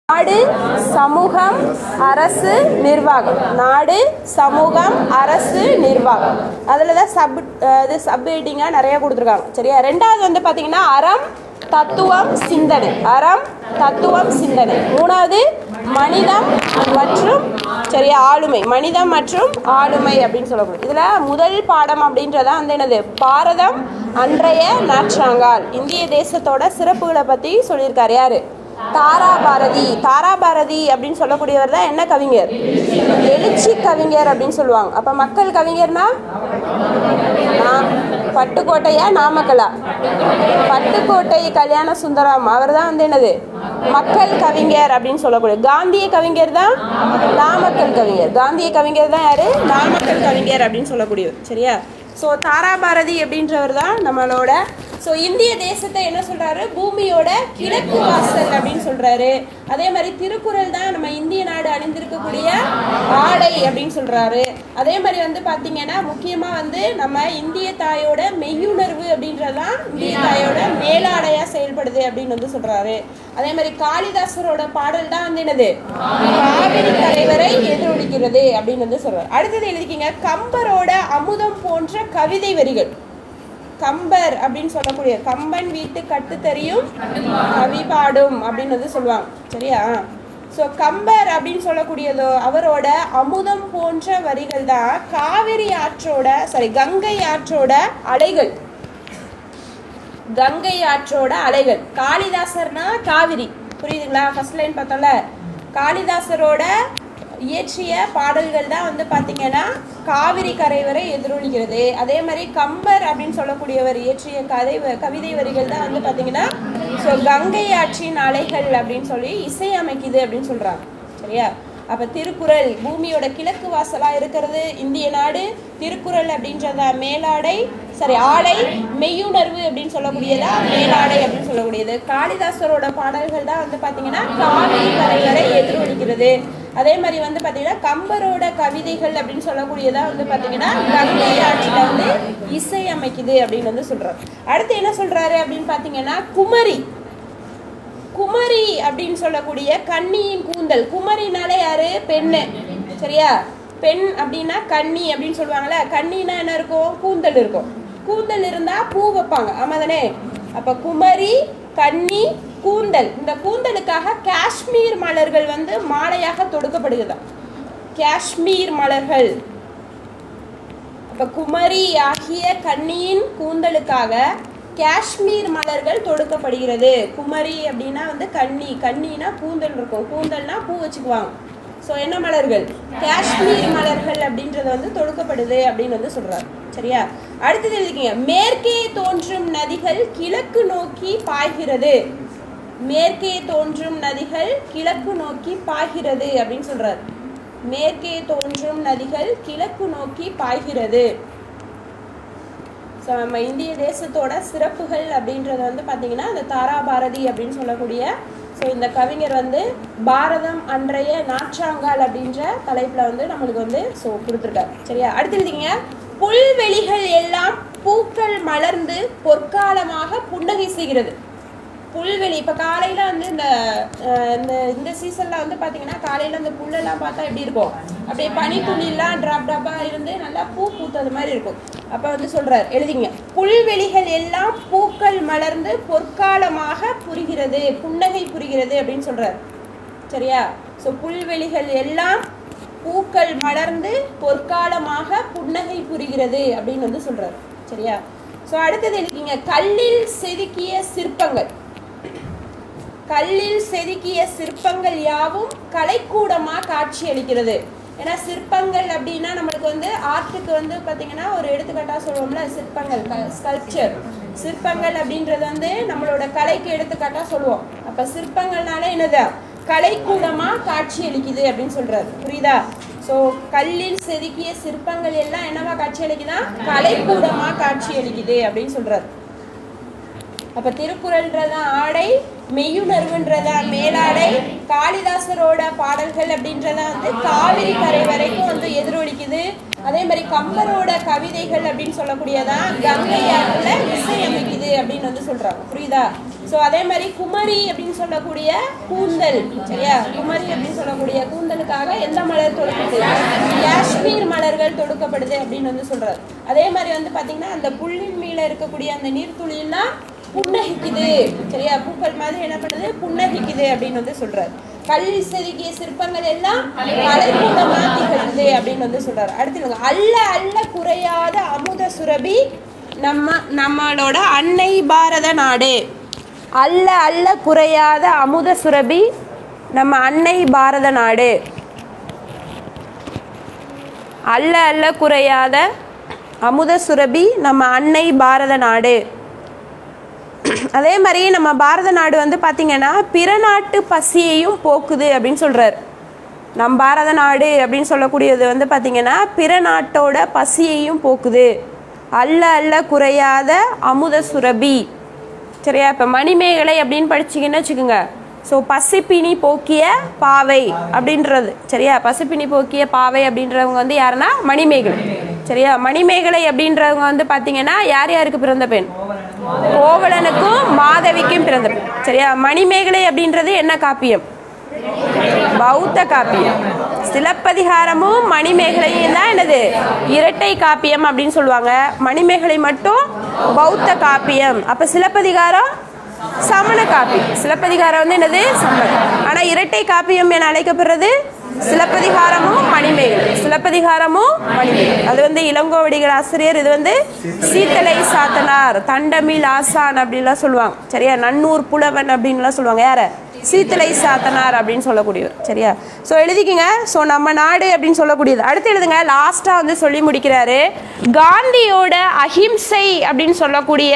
நாடு சமூகம் அரசு நிர்வாகம் நாடு சமூகம் அரசு நிர்வாகம் அதில் தான் சப் இது சப் ஹெட்டிங்காக நிறைய கொடுத்துருக்காங்க சரியா ரெண்டாவது வந்து பார்த்தீங்கன்னா அறம் தத்துவம் சிந்தனை அறம் தத்துவம் சிந்தனை மூணாவது மனிதம் மற்றும் சரியா ஆளுமை மனிதம் மற்றும் ஆளுமை அப்படின்னு சொல்லக்கூடும் இதில் முதல் பாடம் அப்படின்றதா வந்து என்னது பாரதம் அன்றைய நாற்றாங்கால் இந்திய தேசத்தோட சிறப்புகளை பற்றி சொல்லியிருக்காரு யாரு தாரா பாரதி தாரா பாரதி அப்படின்னு சொல்லக்கூடியவர் தான் என்ன கவிஞர் எழுச்சி கவிஞர் அப்படின்னு சொல்லுவாங்க அப்ப மக்கள் கவிஞர்னா நா- பட்டுக்கோட்டையா நாமக்கலா பட்டுக்கோட்டை கல்யாண சுந்தரம் அவர் தான் வந்து என்னது மக்கள் கவிஞர் அப்படின்னு சொல்லக்கூடிய காந்திய கவிஞர் தான் நாமக்கல் கவிஞர் காந்திய கவிஞர் தான் யாரு நாமக்கல் கவிஞர் அப்படின்னு சொல்லக்கூடியவர் சரியா ஸோ தாரா பாரதி அப்படின்றவர் தான் நம்மளோட ஸோ இந்திய தேசத்தை என்ன சொல்றாரு பூமியோட கிழக்கு வாசல் அப்படின்னு சொல்றாரு அதே மாதிரி திருக்குறள் தான் நம்ம இந்திய நாடு அணிந்திருக்கக்கூடிய ஆடை அப்படின்னு சொல்றாரு அதே மாதிரி வந்து பாத்தீங்கன்னா முக்கியமா வந்து நம்ம இந்திய தாயோட மெய்யுணர்வு அப்படின்றதான் இந்திய தாயோட மேலாடையா செயல்படுது அப்படின்னு வந்து சொல்றாரு அதே மாதிரி காளிதாசரோட பாடல் தான் வந்து என்னது காவிரி தலைவரை எதிரொலிக்கிறது அப்படின்னு வந்து சொல்றாரு அடுத்தது எழுதிக்கிங்க கம்பரோட அமுதம் போன்ற கவிதை வரிகள் கம்பர் அப்படின்னு சொல்லக்கூடிய கம்பன் வீட்டு கட்டுத்தறியும் கவி பாடும் அப்படின்னு வந்து சொல்லுவாங்க சரியா ஸோ கம்பர் அப்படின்னு சொல்லக்கூடியதோ அவரோட அமுதம் போன்ற வரிகள் தான் காவிரி ஆற்றோட சாரி கங்கை ஆற்றோட அலைகள் கங்கை ஆற்றோட அலைகள் காளிதாசர்னா காவிரி புரியுதுங்களா ஃபர்ஸ்ட் லைன் பார்த்தோம்ல காளிதாசரோட இயற்றிய பாடல்கள் தான் வந்து பார்த்தீங்கன்னா காவிரி கரை வரை எதிரொலிக்கிறது அதே மாதிரி கம்பர் அப்படின்னு சொல்லக்கூடியவர் இயற்றிய கதை வ- கவிதை வரிகள் தான் வந்து பார்த்தீங்கன்னா ஸோ கங்கை ஆற்றின் அலைகள் அப்படின்னு சொல்லி இசை அமைக்குது அப்படின்னு சொல்றாங்க சரியா அப்ப திருக்குறள் பூமியோட கிழக்கு வாசலா இருக்கிறது இந்திய நாடு திருக்குறள் அப்படின்றத மேலாடை சரி ஆடை மெய்யுணர்வு அப்படின்னு சொல்லக்கூடியதா மேலாடை அப்படின்னு சொல்லக்கூடியது காளிதாசரோட பாடல்கள் தான் வந்து பாத்தீங்கன்னா காவிரி கரை வரை எதிரொலிக்கிறது அதே மாதிரி வந்து பாத்தீங்கன்னா கம்பரோட கவிதைகள் அப்படின்னு சொல்லக்கூடியதா வந்து பாத்தீங்கன்னா கங்கை ஆற்றில வந்து இசை அமைக்குது அப்படின்னு வந்து சொல்றாரு அடுத்து என்ன சொல்றாரு அப்படின்னு பாத்தீங்கன்னா குமரி குமரி அப்படின்னு சொல்லக்கூடிய கன்னியின் கூந்தல் குமரினாலே யாரு பெண்ணு சரியா பெண் அப்படின்னா கன்னி அப்படின்னு சொல்லுவாங்கல்ல கன்னினா என்ன இருக்கும் கூந்தல் இருக்கும் கூந்தல் இருந்தா பூ வைப்பாங்க ஆமா தானே அப்ப குமரி கன்னி கூந்தல் இந்த கூந்தலுக்காக காஷ்மீர் மலர்கள் வந்து மாலையாக தொடுக்கப்படுகிறதாம் காஷ்மீர் மலர்கள் அப்ப குமரி ஆகிய கன்னியின் கூந்தலுக்காக காஷ்மீர் மலர்கள் தொடுக்கப்படுகிறது குமரி அப்படின்னா வந்து கன்னி கன்னினா கூந்தல் இருக்கும் கூந்தல்னா பூ வச்சுக்குவாங்க ஸோ என்ன மலர்கள் காஷ்மீர் மலர்கள் அப்படின்றது வந்து தொடுக்கப்படுது அப்படின்னு வந்து சொல்றாரு சரியா அடுத்தது எழுதிக்கங்க மேற்கே தோன்றும் நதிகள் கிழக்கு நோக்கி பாய்கிறது மேற்கே தோன்றும் நதிகள் கிழக்கு நோக்கி பாய்கிறது அப்படின்னு சொல்றாரு மேற்கே தோன்றும் நதிகள் கிழக்கு நோக்கி பாய்கிறது ஸோ நம்ம இந்திய தேசத்தோட சிறப்புகள் அப்படின்றது வந்து பார்த்தீங்கன்னா இந்த தாரா பாரதி அப்படின்னு சொல்லக்கூடிய ஸோ இந்த கவிஞர் வந்து பாரதம் அன்றைய நாற்றாங்கால் அப்படின்ற தலைப்பில் வந்து நம்மளுக்கு வந்து ஸோ கொடுத்துருக்காரு சரியா அடுத்து எழுதிங்க புல்வெளிகள் எல்லாம் பூக்கள் மலர்ந்து பொற்காலமாக புன்னகை செய்கிறது புல்வெளி இப்போ காலையில் வந்து இந்த அஹ், இந்த இந்த சீசனில் வந்து பார்த்தீங்கன்னா காலையில் அந்த புல்லெல்லாம் பார்த்தா எப்படி இருக்கும் அப்படியே பனித்துளிலாம் ட்ராப் ட்ராப்பாக இருந்து நல்லா பூ பூத்தது மாதிரி இருக்கும் அப்போ வந்து சொல்கிறார் எழுதிங்க புல்வெளிகள் எல்லாம் பூக்கள் மலர்ந்து பொற்காலமாக புரிகிறது புன்னகை புரிகிறது அப்படின்னு சொல்கிறார் சரியா ஸோ புல்வெளிகள் எல்லாம் பூக்கள் மலர்ந்து பொற்காலமாக புன்னகை புரிகிறது அப்படின்னு வந்து சொல்றாரு சரியா ஸோ அடுத்தது இருக்கீங்க கல்லில் செதுக்கிய சிற்பங்கள் கல்லில் செதுக்கிய சிற்பங்கள் யாவும் கலைக்கூடமா காட்சி அளிக்கிறது ஏன்னா சிற்பங்கள் அப்படின்னா நம்மளுக்கு வந்து ஆர்ட்டுக்கு வந்து பார்த்தீங்கன்னா ஒரு எடுத்துக்காட்டாக சொல்லுவோம்ல சிற்பங்கள் ஸ்கல்ப்சர் சிற்பங்கள் அப்படின்றது வந்து நம்மளோட கலைக்கு எடுத்துக்காட்டாக சொல்லுவோம் அப்போ சிற்பங்கள்னால என்னது கலைக்கூடமா காட்சி அளிக்குது அப்படின்னு சொல்றாரு புரியுதா ஸோ கல்லில் செதுக்கிய சிற்பங்கள் எல்லாம் என்னவா காட்சி அளிக்குதா கலைக்கூடமா காட்சி அளிக்குது அப்படின்னு சொல்றாரு அப்ப திருக்குறள்ன்றது ஆடை மெய்யுணர்வுன்றதா மேலாடை காளிதாசரோட பாடல்கள் அப்படின்றத வந்து காவிரி கரை வரைக்கும் வந்து எதிரொலிக்குது அதே மாதிரி கம்பரோட கவிதைகள் அப்படின்னு சொல்லக்கூடியதான் கங்கை ஆற்றுல இசையமைக்குது அப்படின்னு வந்து சொல்றாங்க புரியுதா ஸோ அதே மாதிரி குமரி அப்படின்னு சொல்லக்கூடிய கூந்தல் சரியா குமரி அப்படின்னு சொல்லக்கூடிய கூந்தலுக்காக எந்த மலர் தொடுக்குது காஷ்மீர் மலர்கள் தொடுக்கப்படுது அப்படின்னு வந்து சொல்றாரு அதே மாதிரி வந்து பாத்தீங்கன்னா அந்த புல்லின் மேல இருக்கக்கூடிய அந்த நீர்த்துளியெல்லாம் புன்னகிக்குது சரியா பூக்கள் மாதிரி என்ன பண்ணுது புன்னகிக்குது அப்படின்னு வந்து சொல்றாரு கல் செதுக்கிய சிற்பங்கள் எல்லாம் கலைக்கூடமா திகழ்ந்து அப்படின்னு வந்து சொல்றாரு அடுத்து இல்லைங்க அல்ல அல்ல குறையாத அமுத சுரபி நம்ம நம்மளோட அன்னை பாரத நாடு அல்ல அல்ல குறையாத அமுத சுரபி நம்ம அன்னை பாரத நாடு அல்ல அல்ல குறையாத அமுத சுரபி நம்ம அன்னை பாரத நாடு அதே மாதிரி நம்ம பாரத நாடு வந்து பார்த்திங்கன்னா பிற நாட்டு பசியையும் போக்குது அப்படின்னு சொல்கிறார் நம் பாரத நாடு அப்படின்னு சொல்லக்கூடியது வந்து பார்த்திங்கன்னா பிற நாட்டோட பசியையும் போக்குது அல்ல அல்ல குறையாத அமுத சுரபி சரியா இப்போ மணிமேகலை அப்படின்னு படிச்சிங்கன்னு வச்சுக்கோங்க ஸோ பசிப்பினி போக்கிய பாவை அப்படின்றது சரியா பசிப்பினி போக்கிய பாவை அப்படின்றவங்க வந்து யாருன்னா மணிமேகலை சரியா மணிமேகலை அப்படின்றவங்க வந்து பார்த்தீங்கன்னா யார் யாருக்கு பிறந்த பெண் கோவலனுக்கும் மாதவிக்கும் பிறந்த பெண் சரியா மணிமேகலை அப்படின்றது என்ன காப்பியம் பௌத்த காப்பியம் சிலப்பதிகாரமும் மணிமேகலையும் தான் என்னது இரட்டை காப்பியம் அப்படின்னு சொல்லுவாங்க மணிமேகலை மட்டும் பௌத்த காப்பியம் அப்ப சிலப்பதிகாரம் சமண காப்பியம் சிலப்பதிகாரம் வந்து என்னது சமணம் ஆனா இரட்டை காப்பியம் என அழைக்கப்படுறது சிலப்பதிகாரமும் மணிமேகலை சிலப்பதிகாரமும் மணிமேகலை அது வந்து இளங்கோவடிகள் ஆசிரியர் இது வந்து சீத்தலை சாத்தனார் தண்டமில் ஆசான் அப்படின்லாம் சொல்லுவாங்க சரியா நன்னூர் புலவன் அப்படின்லாம் சொல்லுவாங்க யார சீத்தலை சாத்தனார் அப்படின்னு சொல்லக்கூடியவர் சரியா ஸோ எழுதிக்கிங்க ஸோ நம்ம நாடு அப்படின்னு சொல்லக்கூடியது அடுத்து எழுதுங்க லாஸ்ட்டாக வந்து சொல்லி முடிக்கிறாரு காந்தியோட அஹிம்சை அப்படின்னு சொல்லக்கூடிய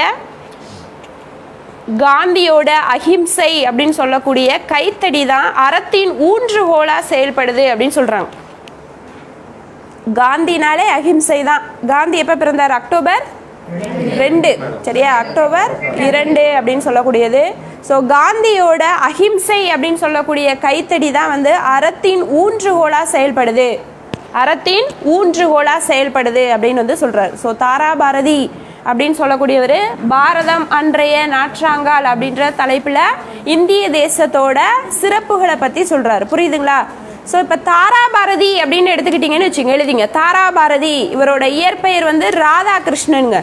காந்தியோட அஹிம்சை அப்படின்னு சொல்லக்கூடிய கைத்தடி தான் அறத்தின் ஊன்றுகோலா செயல்படுது அப்படின்னு சொல்றாங்க காந்தினாலே அஹிம்சை தான் காந்தி எப்போ பிறந்தார் அக்டோபர் ரெண்டு சரியா அக்டோபர் இரண்டு அப்படின்னு சொல்லக்கூடியது ஸோ காந்தியோட அஹிம்சை அப்படின்னு சொல்லக்கூடிய கைத்தடி தான் வந்து அறத்தின் ஊன்றுகோலா செயல்படுது அறத்தின் ஊன்றுகோலா செயல்படுது அப்படின்னு வந்து சொல்றாரு ஸோ தாராபாரதி அப்படின்னு சொல்லக்கூடியவர் பாரதம் அன்றைய நாற்றாங்கால் அப்படின்ற தலைப்பில் இந்திய தேசத்தோட சிறப்புகளை பற்றி சொல்கிறாரு புரியுதுங்களா ஸோ இப்போ தாராபாரதி அப்படின்னு எடுத்துக்கிட்டிங்கன்னு வச்சுங்க எழுதிங்க தாராபாரதி இவரோட இயற்பெயர் வந்து ராதாகிருஷ்ணனுங்க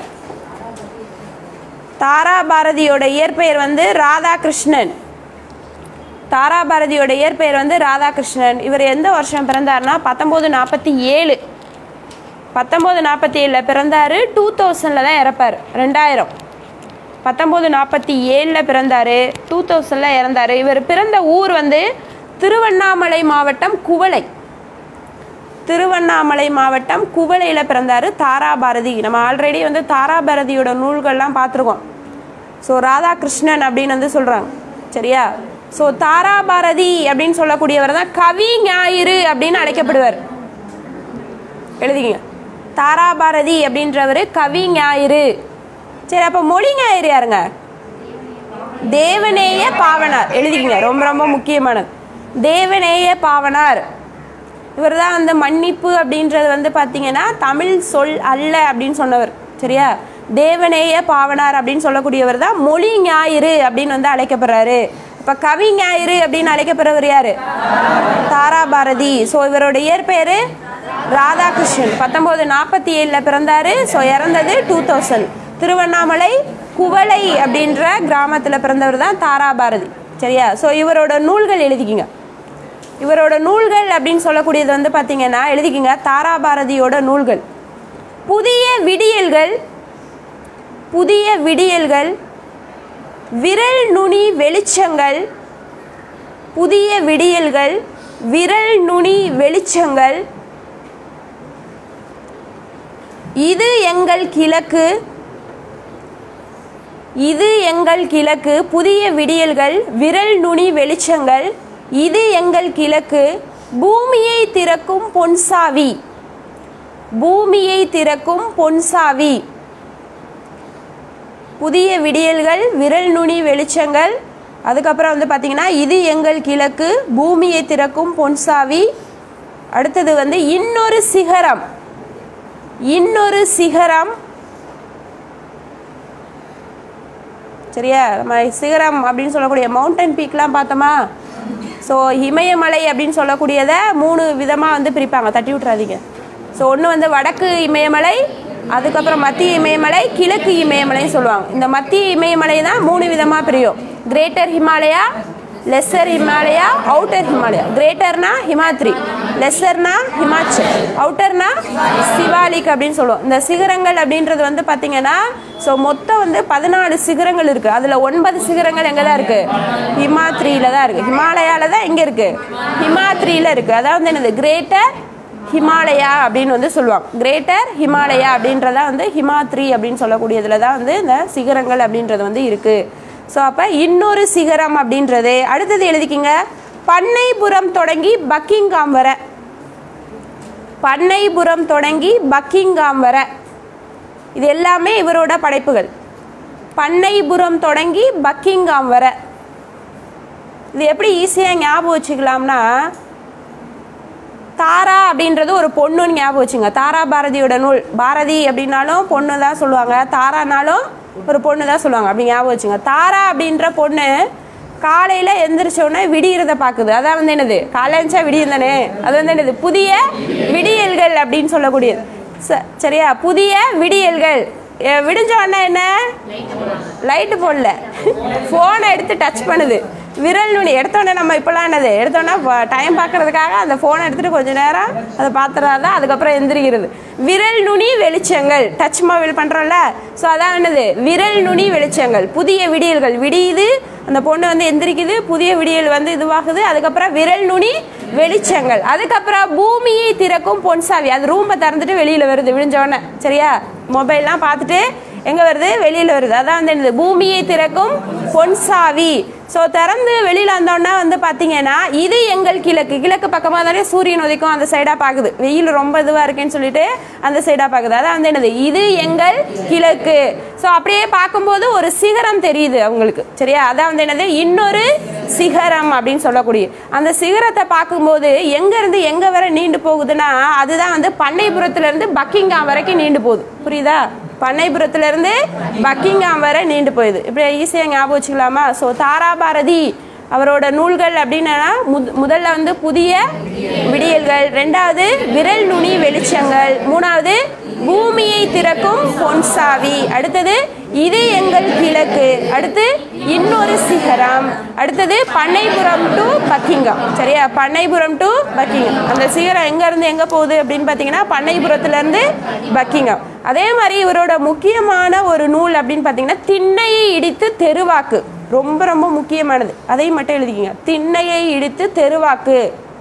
தாராபாரதியோட இயற்பெயர் வந்து ராதாகிருஷ்ணன் தாராபாரதியோட இயற்பெயர் வந்து ராதாகிருஷ்ணன் இவர் எந்த வருஷம் பிறந்தாருன்னா பத்தொம்போது நாற்பத்தி ஏழு பத்தொம்போது நாற்பத்தி ஏழில் பிறந்தார் டூ தௌசண்டில் தான் இறப்பார் ரெண்டாயிரம் பத்தொம்போது நாற்பத்தி ஏழில் பிறந்தார் டூ தௌசண்டில் இறந்தார் இவர் பிறந்த ஊர் வந்து திருவண்ணாமலை மாவட்டம் குவளை திருவண்ணாமலை மாவட்டம் குவளையில் பிறந்தார் தாராபாரதி நம்ம ஆல்ரெடி வந்து தாராபாரதியோட நூல்கள்லாம் பார்த்துருக்கோம் ஸோ ராதாகிருஷ்ணன் அப்படின்னு வந்து சொல்கிறாங்க சரியா ஸோ தாராபாரதி அப்படின்னு சொல்லக்கூடியவர் தான் கவி ஞாயிறு அப்படின்னு அழைக்கப்படுவார் எழுதிங்க தாராபாரதி அப்படின்றவர் கவி ஞாயிறு சரி அப்போ மொழி ஞாயிறு யாருங்க தேவநேய பாவனார் எழுதிக்கங்க ரொம்ப ரொம்ப முக்கியமானது தேவநேய பாவனார் இவர் தான் வந்து மன்னிப்பு அப்படின்றது வந்து பார்த்தீங்கன்னா தமிழ் சொல் அல்ல அப்படின்னு சொன்னவர் சரியா தேவநேய பாவனார் அப்படின்னு சொல்லக்கூடியவர் தான் மொழி ஞாயிறு அப்படின்னு வந்து அழைக்கப்படுறாரு இப்போ கவி ஞாயிறு அப்படின்னு அழைக்கப்படுறவர் யாரு தாராபாரதி ஸோ இவரோட இயற்பெயர் ராதாகிருஷ்ணன் பத்தொம்போது நாற்பத்தி ஏழில் பிறந்தாரு ஸோ இறந்தது டூ தௌசண்ட் திருவண்ணாமலை குவளை அப்படின்ற கிராமத்தில் பிறந்தவர் தான் தாராபாரதி சரியா ஸோ இவரோட நூல்கள் எழுதிக்கிங்க இவரோட நூல்கள் அப்படின்னு சொல்லக்கூடியது வந்து பார்த்தீங்கன்னா எழுதிக்கிங்க தாராபாரதியோட நூல்கள் புதிய விடியல்கள் புதிய விடியல்கள் விரல் நுனி வெளிச்சங்கள் புதிய விடியல்கள் விரல் நுனி வெளிச்சங்கள் இது எங்கள் கிழக்கு இது எங்கள் கிழக்கு புதிய விடியல்கள் விரல் நுனி வெளிச்சங்கள் இது எங்கள் கிழக்கு பூமியை திறக்கும் பொன்சாவி பூமியை திறக்கும் பொன்சாவி புதிய விடியல்கள் விரல் நுனி வெளிச்சங்கள் அதுக்கப்புறம் வந்து பார்த்தீங்கன்னா இது எங்கள் கிழக்கு பூமியை திறக்கும் பொன்சாவி அடுத்தது வந்து இன்னொரு சிகரம் இன்னொரு சிகரம் சரியா நம்ம சிகரம் அப்படின்னு சொல்லக்கூடிய மவுண்டன் பீக்லாம் பார்த்தோமா ஸோ இமயமலை அப்படின்னு சொல்லக்கூடியதை மூணு விதமாக வந்து பிரிப்பாங்க தட்டி விட்றாதீங்க ஸோ ஒன்று வந்து வடக்கு இமயமலை அதுக்கப்புறம் மத்திய இமயமலை கிழக்கு இமயமலைன்னு சொல்லுவாங்க இந்த மத்திய இமயமலை தான் மூணு விதமாக பிரியும் greater Himalaya lesser Himalaya outer Himalaya கிரேட்டர்னா ஹிமாத்ரி லெஸ்ஸர்னா ஹிமாச்சல் அவுட்டர்னா சிவாலிக் அப்படின்னு சொல்லுவோம் இந்த சிகரங்கள் அப்படின்றது வந்து பார்த்தீங்கன்னா ஸோ மொத்தம் வந்து பதினாலு சிகரங்கள் இருக்குது அதில் ஒன்பது சிகரங்கள் எங்கே தான் இருக்குது ஹிமாத்ரியில் தான் இருக்குது ஹிமாலயாவில் தான் எங்கே இருக்குது ஹிமாத்ரியில் இருக்குது அதாவது என்னது கிரேட்டர் ஹிமாலயா அப்படின்னு வந்து சொல்லுவாங்க கிரேட்டர் ஹிமாலயா அப்படின்றதா வந்து ஹிமாத்ரி அப்படின்னு சொல்லக்கூடியதுல தான் வந்து இந்த சிகரங்கள் அப்படின்றது வந்து இருக்குது ஸோ அப்போ இன்னொரு சிகரம் அப்படின்றது அடுத்தது எழுதிக்கிங்க பண்ணைபுரம் தொடங்கி பக்கிங்காம் வரை பண்ணைபுரம் தொடங்கி பக்கிங்காம் வரை இது எல்லாமே இவரோட படைப்புகள் பண்ணைபுரம் தொடங்கி பக்கிங்காம் வரை இது எப்படி ஈஸியாக ஞாபகம் வச்சுக்கலாம்னா தாரா அப்படின்றது ஒரு பொண்ணுன்னு ஞாபகம் வச்சுங்க தாரா பாரதியோட நூல் பாரதி அப்படின்னாலும் பொண்ணு தான் சொல்லுவாங்க தாரானாலும் ஒரு பொண்ணு தான் சொல்லுவாங்க அப்படி ஞாபகம் வச்சுங்க தாரா அப்படின்ற பொண்ணு காலையில் எந்திரிச்ச உடனே விடியறத பார்க்குது அதான் வந்து என்னது காலையில் எழுந்தா விடியும் தானே அது வந்து என்னது புதிய விடியல்கள் அப்படின்னு சொல்லக்கூடியது ச- சரியா புதிய விடியல்கள் எ, விடிஞ்ச உடனே என்ன லைட்டு போடல ஃபோனை எடுத்து டச் பண்ணுது விரல் நுனி எடுத்தோடனே நம்ம இப்போலாம் என்னது எடுத்தோடனே டைம் பார்க்கறதுக்காக அந்த ஃபோனை எடுத்துட்டு கொஞ்ச நேரம் அதை பார்த்துறாதான் அதுக்கப்புறம் எந்திரிக்கிறது விரல் நுனி வெளிச்சங்கள் டச் மொபைல் பண்ணுறோம்ல ஸோ அதான் என்னது விரல் நுனி வெளிச்சங்கள் புதிய விடியல்கள் விடியுது அந்த பொண்ணு வந்து எந்திரிக்குது புதிய விடியல் வந்து இதுவாகுது அதுக்கப்புறம் விரல் நுனி வெளிச்சங்கள் அதுக்கப்புறம் பூமியை திறக்கும் பொன்சாவி அது ரூமை திறந்துட்டு வெளியில் வருது விழிஞ்ச உடனே சரியா மொபைல்லாம் பார்த்துட்டு எங்கே வருது வெளியில் வருது அதான் வந்து என்னது பூமியை திறக்கும் பொன்சாவி ஸோ திறந்து வெளியில் வந்தோன்னா வந்து பார்த்தீங்கன்னா இது எங்கள் கிழக்கு கிழக்கு பக்கமாக தானே சூரியன் உதிக்கும் அந்த சைடாக பார்க்குது வெயில் ரொம்ப இதுவாக இருக்குன்னு சொல்லிட்டு அந்த சைடாக பார்க்குது அதான் வந்து என்னது இது எங்கள் கிழக்கு ஸோ அப்படியே பார்க்கும்போது ஒரு சிகரம் தெரியுது அவங்களுக்கு சரியா அதான் வந்து என்னது இன்னொரு சிகரம் அப்படின்னு சொல்லக்கூடிய அந்த சிகரத்தை பார்க்கும்போது எங்கேருந்து எங்கே வரை நீண்டு போகுதுன்னா அதுதான் வந்து பண்ணைபுரத்துலேருந்து பக்கிங்காம் வரைக்கும் நீண்டு போகுது புரியுதா பண்ணைபுரத்துல இருந்து பக்கிங்காம் வரை நீண்டு போயுது இப்படி ஈஸியாக ஞாபகம் வச்சுக்கலாமா ஸோ தாராபாரதி அவரோட நூல்கள் அப்படின்னா முத்- முதல்ல வந்து புதிய விடியல்கள் ரெண்டாவது விரல் நுனி வெளிச்சங்கள் மூணாவது பூமியை திறக்கும் பொன்சாவி அடுத்தது இது எங்கள் கிழக்கு அடுத்து இன்னொரு சிகரம் அடுத்தது பண்ணைபுரம் டு பக்கிங்காம் சரியா பண்ணைபுரம் டு பக்கிங்காம் அந்த சிகரம் எங்க இருந்து எங்க போகுது அப்படின்னு பார்த்தீங்கன்னா பண்ணைபுரத்துல இருந்து பக்கிங்காம் அதே மாதிரி இவரோட முக்கியமான ஒரு நூல் அப்படின்னு பார்த்தீங்கன்னா திண்ணையை இடித்து தெருவாக்கு ரொம்ப ரொம்ப முக்கியமானது அதையும் மட்டும் எழுதிக்கிங்க திண்ணையை இடித்து தெருவாக்கு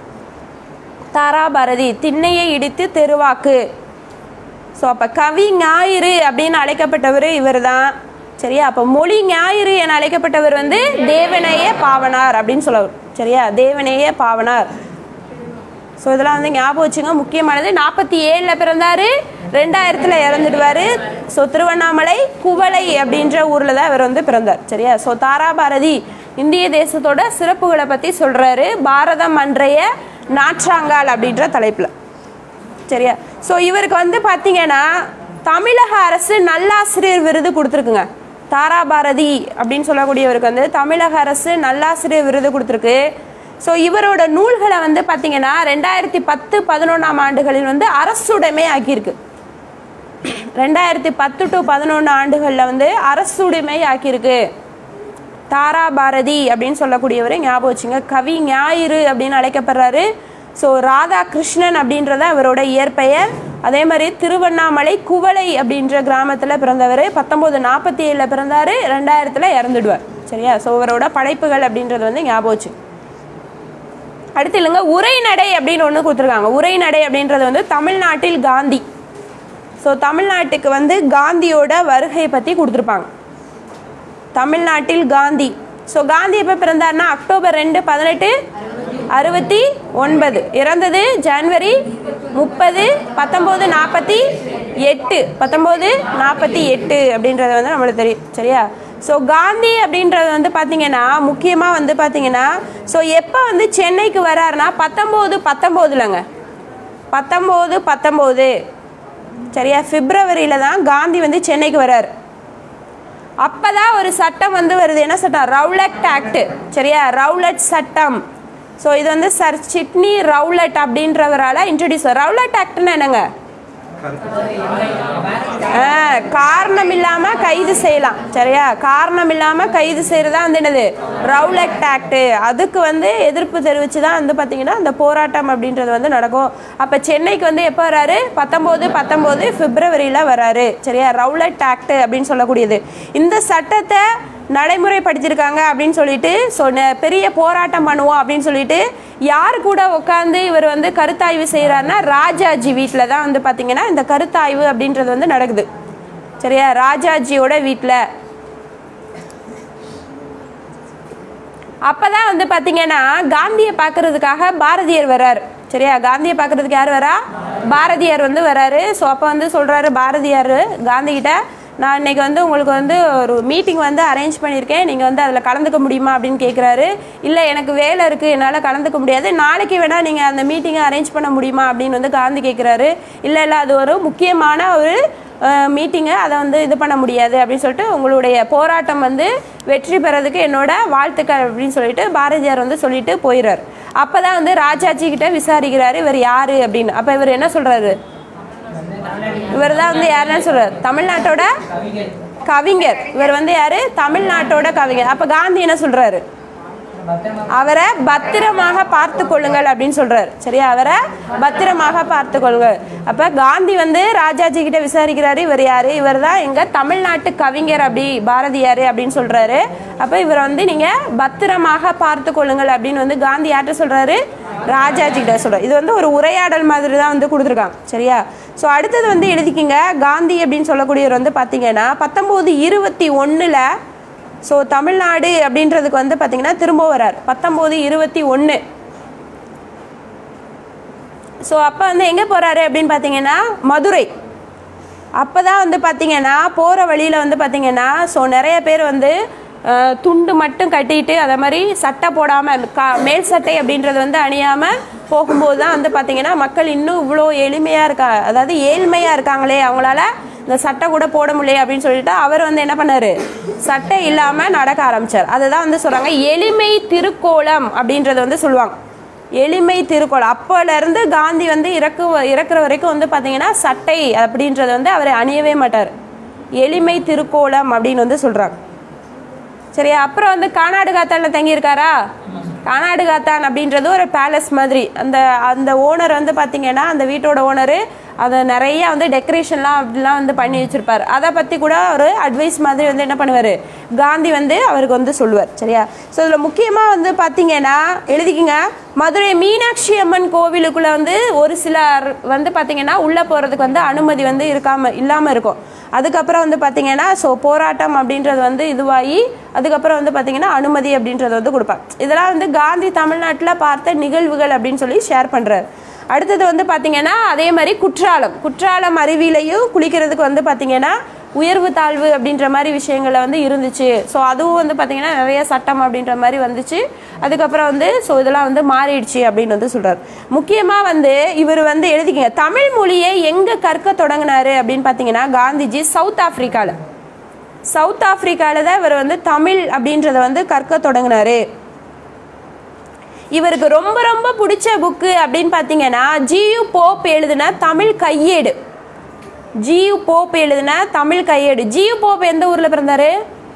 தாராபாரதி திண்ணையை இடித்து தெருவாக்கு ஸோ அப்போ கவி ஞாயிறு அப்படின்னு அழைக்கப்பட்டவர் இவர் தான் சரியா அப்போ மொழி ஞாயிறு என அழைக்கப்பட்டவர் வந்து தேவநேய பாவனார் அப்படின்னு சொல்லுவார் சரியா தேவநேய பாவனார் ஸோ இதெல்லாம் வந்து ஞாபகம் வச்சுங்க முக்கியமானது நாற்பத்தி ஏழில் பிறந்தாரு ரெண்டாயிரத்தில் இறந்துடுவார் ஸோ திருவண்ணாமலை குவளை அப்படின்ற ஊரில் தான் இவர் வந்து பிறந்தார் சரியா ஸோ தாராபாரதி இந்திய தேசத்தோட சிறப்புகளை பற்றி சொல்கிறாரு பாரதம் அன்றைய நாற்றாங்கால் அப்படின்ற தலைப்பில் சரியா ஸோ இவருக்கு வந்து பார்த்தீங்கன்னா தமிழக அரசு நல்லாசிரியர் விருது கொடுத்துருக்குங்க தாராபாரதி அப்படின்னு சொல்லக்கூடியவருக்கு வந்து தமிழக அரசு நல்லாசிரியர் விருது கொடுத்துருக்கு ஸோ இவரோட நூல்களை வந்து பார்த்தீங்கன்னா ரெண்டாயிரத்தி பத்து பதினொன்றாம் ஆண்டுகளில் வந்து அரசுடைமை ஆக்கியிருக்கு ரெண்டாயிரத்தி பத்து டு பதினொன்று ஆண்டுகளில் வந்து அரசுடைமை ஆக்கியிருக்கு தாரா பாரதி அப்படின்னு சொல்லக்கூடியவரை ஞாபகம் வச்சுங்க கவி ஞாயிறு அப்படின்னு அழைக்கப்படுறாரு ஸோ ராதாகிருஷ்ணன் அப்படின்றத அவரோட இயற்பெயர் அதே மாதிரி திருவண்ணாமலை குவளை அப்படின்ற கிராமத்தில் பிறந்தவர் பத்தொம்போது நாற்பத்தி ஏழில் பிறந்தார் ரெண்டாயிரத்தில் இறந்துடுவார் சரியா ஸோ இவரோட படைப்புகள் அப்படின்றது வந்து ஞாபகம் வச்சு அடுத்து இல்லைங்க உரைநடை அப்படின்னு ஒன்று கொடுத்துருக்காங்க உரைநடை அப்படின்றது வந்து தமிழ்நாட்டில் காந்தி ஸோ தமிழ்நாட்டுக்கு வந்து காந்தியோட வருகை பற்றி கொடுத்துருப்பாங்க தமிழ்நாட்டில் காந்தி ஸோ காந்தி எப்போ பிறந்தார்னா அக்டோபர் ரெண்டு பதினெட்டு அறுபத்தி ஒன்பது இறந்தது ஜனவரி முப்பது பத்தொம்போது நாற்பத்தி எட்டு பத்தொம்போது நாற்பத்தி எட்டு அப்படின்றது வந்து நம்மளுக்கு தெரியும் சரியா ஸோ காந்தி அப்படின்றது வந்து பார்த்தீங்கன்னா முக்கியமாக வந்து பார்த்தீங்கன்னா ஸோ எப்போ வந்து சென்னைக்கு வராருன்னா பத்தொம்போது பத்தொம்போதுலங்க பத்தொம்போது பத்தொம்போது சரியா பிப்ரவரியில் தான் காந்தி வந்து சென்னைக்கு வரார் அப்பதான் ஒரு சட்டம் வந்து வருது என்ன சட்டம் ரவுலட் ஆக்ட் சரியா ரவுலட் சட்டம் ஸோ இது வந்து சர் சிட்னி ரவுலட் அப்படின்றவரால இன்ட்ரடியூஸ் ரவுலட் ஆக்ட்னா என்னங்க ஆ, காரணம் இல்லாம கைது செய்யலாம் சரியா காரணம் இல்லாம கைது செய்யறதா வந்து என்னது ரவுலட் ஆக்ட் அதுக்கு வந்து எதிர்ப்பு தெரிவிச்சு தான் வந்து பாத்தீங்கன்னா அந்த போராட்டம் அப்படின்றது வந்து நடக்கும் அப்ப சென்னைக்கு வந்து எப்போ வராரு பத்தொம்போது பத்தொம்போது பிப்ரவரியில வராரு சரியா ரவுலட் ஆக்ட் அப்படின்னு சொல்லக்கூடியது இந்த சட்டத்தை நடைமுறைப்படுத்தியிருக்காங்க அப்படின்னு சொல்லிட்டு ஸோ பெரிய போராட்டம் பண்ணுவோம் அப்படின்னு சொல்லிட்டு யார் கூட உட்காந்து இவர் வந்து கருத்தாய்வு செய்கிறாருன்னா ராஜாஜி வீட்டில் தான் வந்து பார்த்தீங்கன்னா இந்த கருத்தாய்வு அப்படின்றது வந்து நடக்குது சரியா ராஜாஜியோட வீட்டில் அப்பதான் வந்து பாத்தீங்கன்னா காந்தியை பார்க்கறதுக்காக பாரதியார் வராரு சரியா காந்தியை பார்க்கறதுக்கு யார் வரா பாரதியார் வந்து வராரு ஸோ அப்போ வந்து சொல்றாரு பாரதியார் காந்தி கிட்ட நான் இன்னைக்கு வந்து உங்களுக்கு வந்து ஒரு மீட்டிங் வந்து அரேஞ்ச் பண்ணியிருக்கேன் நீங்கள் வந்து அதில் கலந்துக்க முடியுமா அப்படின்னு கேட்குறாரு இல்லை எனக்கு வேலை இருக்குது என்னால் கலந்துக்க முடியாது நாளைக்கு வேணால் நீங்கள் அந்த மீட்டிங்கை அரேஞ்ச் பண்ண முடியுமா அப்படின்னு வந்து காந்தி கேட்குறாரு இல்லை இல்லை அது ஒரு முக்கியமான ஒரு மீட்டிங்கை அதை வந்து இது பண்ண முடியாது அப்படின்னு சொல்லிட்டு உங்களுடைய போராட்டம் வந்து வெற்றி பெறதுக்கு என்னோட வாழ்த்துக்கள் அப்படின்னு சொல்லிட்டு பாரதியார் வந்து சொல்லிட்டு போயிடுறாரு அப்பதான் வந்து ராஜாஜி கிட்ட விசாரிக்கிறாரு இவர் யாரு அப்படின்னு அப்ப இவர் என்ன சொல்றாரு இவர் தான் வந்து யாருன்னு சொல்றாரு தமிழ்நாட்டோட கவிஞர் இவர் வந்து யாரு தமிழ்நாட்டோட கவிஞர் அப்ப காந்தி என்ன சொல்றாரு அவரை பத்திரமாக பார்த்து கொள்ளுங்கள் அப்படின்னு சொல்றாரு சரியா அவரை பத்திரமாக பார்த்து கொள்ளுங்கள் அப்ப காந்தி வந்து ராஜாஜி கிட்ட விசாரிக்கிறாரு இவர் யாரு இவர் தான் எங்க தமிழ்நாட்டு கவிஞர் அப்படி பாரதியாரு அப்படின்னு சொல்றாரு அப்ப இவர் வந்து நீங்க பத்திரமாக பார்த்து கொள்ளுங்கள் அப்படின்னு வந்து காந்தி யார்கிட்ட சொல்றாரு ராஜாஜி கிட்ட சொல்றாரு இது வந்து ஒரு உரையாடல் மாதிரி தான் வந்து கொடுத்துருக்காங்க சரியா ஸோ அடுத்தது வந்து எழுதிக்கிங்க காந்தி அப்படின்னு சொல்லக்கூடியவர் வந்து பார்த்தீங்கன்னா பத்தொம்போது இருபத்தி ஒன்றில் ஸோ தமிழ்நாடு அப்படின்றதுக்கு வந்து பார்த்தீங்கன்னா திரும்ப வரார் பத்தொம்போது இருபத்தி ஒன்று ஸோ அப்போ வந்து எங்கே போகிறாரு அப்படின்னு பார்த்தீங்கன்னா மதுரை அப்போ தான் வந்து பார்த்தீங்கன்னா போகிற வழியில் வந்து பார்த்தீங்கன்னா ஸோ நிறைய பேர் வந்து அஹ், துண்டு மட்டும் கட்டிட்டு அதே மாதிரி சட்டை போடாமல் கா மேல் சட்டை அப்படின்றது வந்து அணியாமல் போகும்போது தான் வந்து பார்த்தீங்கன்னா மக்கள் இன்னும் இவ்வளோ எளிமையாக இருக்கா அதாவது ஏழ்மையாக இருக்காங்களே அவங்களால இந்த சட்டை கூட போட முடியல அப்படின்னு சொல்லிட்டு அவர் வந்து என்ன பண்ணாரு சட்டை இல்லாமல் நடக்க ஆரம்பிச்சார் அதுதான் வந்து சொல்கிறாங்க எளிமை திருக்கோலம் அப்படின்றத வந்து சொல்லுவாங்க எளிமை திருக்கோள் அப்போல இருந்து காந்தி வந்து இறக்கு இறக்குற வரைக்கும் வந்து பார்த்தீங்கன்னா சட்டை அப்படின்றது வந்து அவர் அணியவே மாட்டார் எளிமை திருக்கோலம் அப்படின்னு வந்து சொல்றாங்க சரியா அப்புறம் வந்து கானாடு காத்தான்ல தங்கியிருக்காரா கானாடு காத்தான் அப்படின்றது ஒரு பேலஸ் மாதிரி அந்த அந்த ஓனர் வந்து பார்த்தீங்கன்னா அந்த வீட்டோட ஓனரு அதை நிறைய வந்து டெக்கரேஷன்லாம் அப்படிலாம் வந்து பண்ணி வச்சிருப்பார் அதை பற்றி கூட ஒரு அட்வைஸ் மாதிரி வந்து என்ன பண்ணுவார் காந்தி வந்து அவருக்கு வந்து சொல்லுவார் சரியா ஸோ இதில் முக்கியமாக வந்து பார்த்தீங்கன்னா எழுதிக்கிங்க மதுரை மீனாட்சி அம்மன் கோவிலுக்குள்ளே வந்து ஒரு சிலர் வந்து பார்த்தீங்கன்னா உள்ளே போகிறதுக்கு வந்து அனுமதி வந்து இருக்காம இல்லாமல் இருக்கும் அதுக்கப்புறம் வந்து பார்த்தீங்கன்னா ஸோ போராட்டம் அப்படின்றது வந்து இதுவாகி அதுக்கப்புறம் வந்து பார்த்தீங்கன்னா அனுமதி அப்படின்றது வந்து கொடுப்பாங்க இதெல்லாம் வந்து காந்தி தமிழ்நாட்டில் பார்த்த நிகழ்வுகள் அப்படின்னு சொல்லி ஷேர் பண்ணுறாரு அடுத்தது வந்து பார்த்தீங்கன்னா அதே மாதிரி குற்றாலம் குற்றாலம் அருவியிலையும் குளிக்கிறதுக்கு வந்து பார்த்தீங்கன்னா உயர்வு தாழ்வு அப்படின்ற மாதிரி விஷயங்கள்ல வந்து இருந்துச்சு ஸோ அதுவும் வந்து பார்த்தீங்கன்னா நிறைய சட்டம் அப்படின்ற மாதிரி வந்துச்சு அதுக்கப்புறம் வந்து ஸோ இதெல்லாம் வந்து மாறிடுச்சு அப்படின்னு வந்து சொல்றாரு முக்கியமாக வந்து இவர் வந்து எழுதிக்கங்க தமிழ் மொழியை எங்கே கற்க தொடங்கினாரு அப்படின்னு பார்த்தீங்கன்னா காந்திஜி சவுத் ஆப்பிரிக்காவில் சவுத் ஆப்பிரிக்காவில் தான் இவர் வந்து தமிழ் அப்படின்றத வந்து கற்க தொடங்கினாரு இவருக்கு ரொம்ப ரொம்ப பிடிச்ச புக்கு அப்படின்னு பார்த்தீங்கன்னா ஜியு போப் எழுதின தமிழ் கையேடு ஜியு போப் எழுதின தமிழ் கையேடு ஜியு போப் எந்த ஊரில் பிறந்தாரு